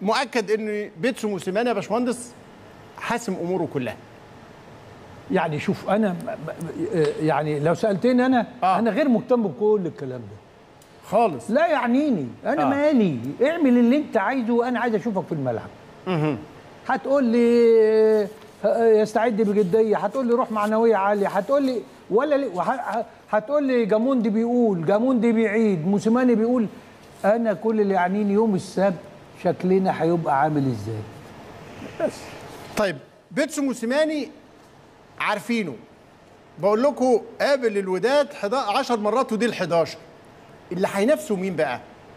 مؤكد ان بيتسو موسيماني يا باشمهندس حاسم اموره كلها يعني شوف انا م- م- يعني لو سالتني انا آه. انا غير مهتم بكل الكلام ده خالص لا يعنيني انا آه. آه. مالي اعمل اللي انت عايزه وانا عايز اشوفك في الملعب هتقول لي آه، يستعد بجديه هتقول لي روح معنويه عاليه هتقول لي ولا لي وح- ه- هتقول لي جاموندي بيقول جاموندي بيعيد موسيماني بيقول انا كل اللي يعنيني يوم السبت شكلنا هيبقى عامل ازاي بس طيب بيتسو موسيماني عارفينه بقول لكم قابل الوداد 10 مرات ودي ال 11 اللي هينافسوا مين بقى؟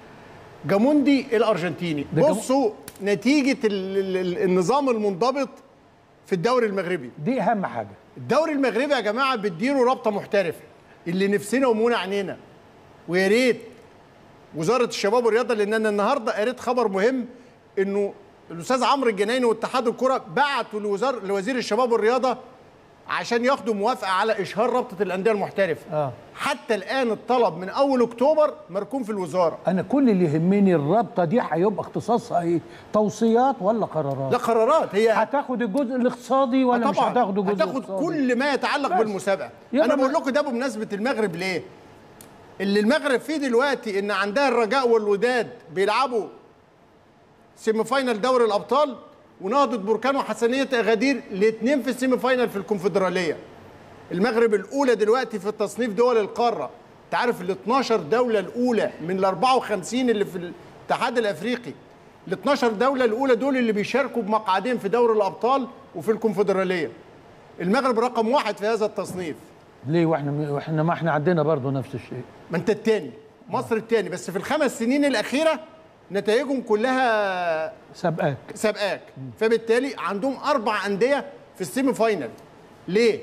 جاموندي الارجنتيني ده جام- بصوا نتيجه ال ال ال النظام المنضبط في الدوري المغربي دي اهم حاجه الدوري المغربي يا جماعه بتديره رابطه محترفه اللي نفسنا ومونا عينينا ويا ريت وزاره الشباب والرياضه لان انا النهارده قريت خبر مهم انه الاستاذ عمرو الجنايني واتحاد الكره بعتوا لوزار لوزير الشباب والرياضه عشان ياخدوا موافقه على اشهار رابطه الانديه المحترفه آه. حتى الان الطلب من اول اكتوبر مركون في الوزاره انا كل اللي يهمني الرابطه دي هيبقى اختصاصها ايه توصيات ولا قرارات لا قرارات هي هتاخد الجزء الاقتصادي ولا مش طبعاً. هتاخد الجزء هتاخد الاقتصادي كل ما يتعلق بس. بالمسابقه يبقى انا بقول ما- لكم ده بمناسبه المغرب ليه اللي المغرب فيه دلوقتي ان عندها الرجاء والوداد بيلعبوا سيمي فاينال دوري الابطال ونهضه بركان وحسنيه اغادير الاثنين في السيمي فاينال في الكونفدراليه المغرب الاولى دلوقتي في التصنيف دول القاره انت عارف ال 12 دوله الاولى من ال 54 اللي في الاتحاد الافريقي ال 12 دوله الاولى دول اللي بيشاركوا بمقعدين في دوري الابطال وفي الكونفدراليه المغرب رقم واحد في هذا التصنيف ليه واحنا واحنا ما احنا عندنا برضه نفس الشيء ما انت التاني مصر التاني بس في الخمس سنين الاخيره نتائجهم كلها سابقاك سابقاك فبالتالي عندهم اربع انديه في السيمي فاينل ليه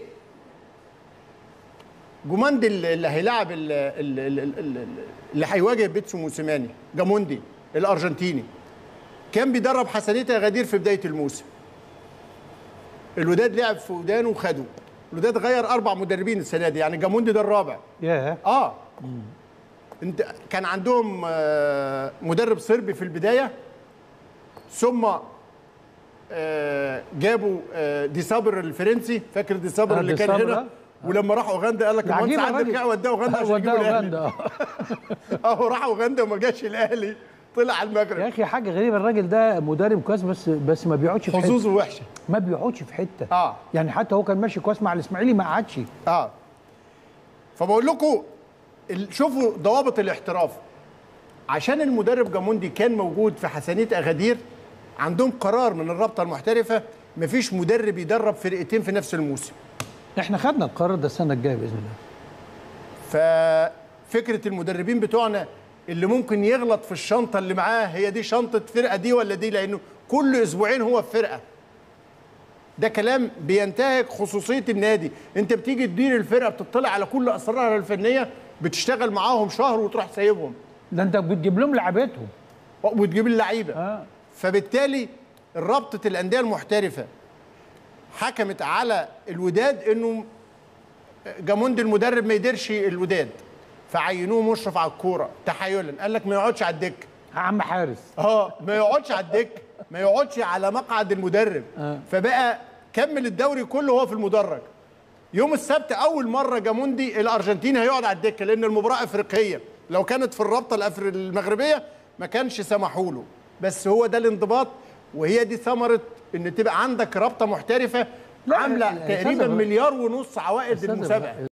جوماندي اللي هيلاعب ال- ال- ال- ال- ال- اللي هيواجه بيتسو موسيماني جاموندي الارجنتيني كان بيدرب حسنيه غدير في بدايه الموسم الوداد لعب في ودان وخده الوداد غير اربع مدربين السنه دي يعني جاموندي ده الرابع ياه اه انت كان عندهم آه، مدرب صربي في البدايه ثم آه، جابوا آه، دي صابر الفرنسي فاكر دي صابر آه، اللي دي كان صابر، هنا آه. ولما راح اوغندا قال لك المهندس العجيب عادل الراجل- رجع وداه اوغندا عشان يجيبوا وداه الاهلي اوغندا اه راح اوغندا وما جاش الاهلي طلع على يا المغرب اخي حاجه غريبه الراجل ده مدرب كويس بس بس ما بيقعدش في حته حظوظه وحشه ما بيقعدش في حته آه. يعني حتى هو كان ماشي كويس مع الاسماعيلي ما قعدش اه فبقول لكم ال- شوفوا ضوابط الاحتراف عشان المدرب جاموندي كان موجود في حسنيه اغادير عندهم قرار من الرابطه المحترفه مفيش مدرب يدرب فرقتين في نفس الموسم احنا خدنا القرار ده السنه الجايه باذن الله ففكره المدربين بتوعنا اللي ممكن يغلط في الشنطه اللي معاه هي دي شنطه فرقه دي ولا دي لانه كل اسبوعين هو في فرقه ده كلام بينتهك خصوصيه النادي انت بتيجي تدير الفرقه بتطلع على كل اسرارها الفنيه بتشتغل معاهم شهر وتروح سايبهم ده انت بتجيب لهم لعبتهم وتجيب اللعيبه اه فبالتالي رابطه الانديه المحترفه حكمت على الوداد انه جاموندي المدرب ما يديرش الوداد فعينوه مشرف على الكوره تحايلا قال لك ما يقعدش على الدكه عم حارس اه ما يقعدش على الدكه ما يقعدش على مقعد المدرب آه. فبقى كمل الدوري كله وهو في المدرج يوم السبت اول مره جاموندي الارجنتيني هيقعد على الدكه لان المباراه افريقيه لو كانت في الرابطه الأفر... المغربيه ما كانش سمحوا له بس هو ده الانضباط وهي دي ثمره ان تبقى عندك رابطه محترفه لا، عامله لا، تقريبا أستاذ مليار ونص عوائد أستاذ المسابقه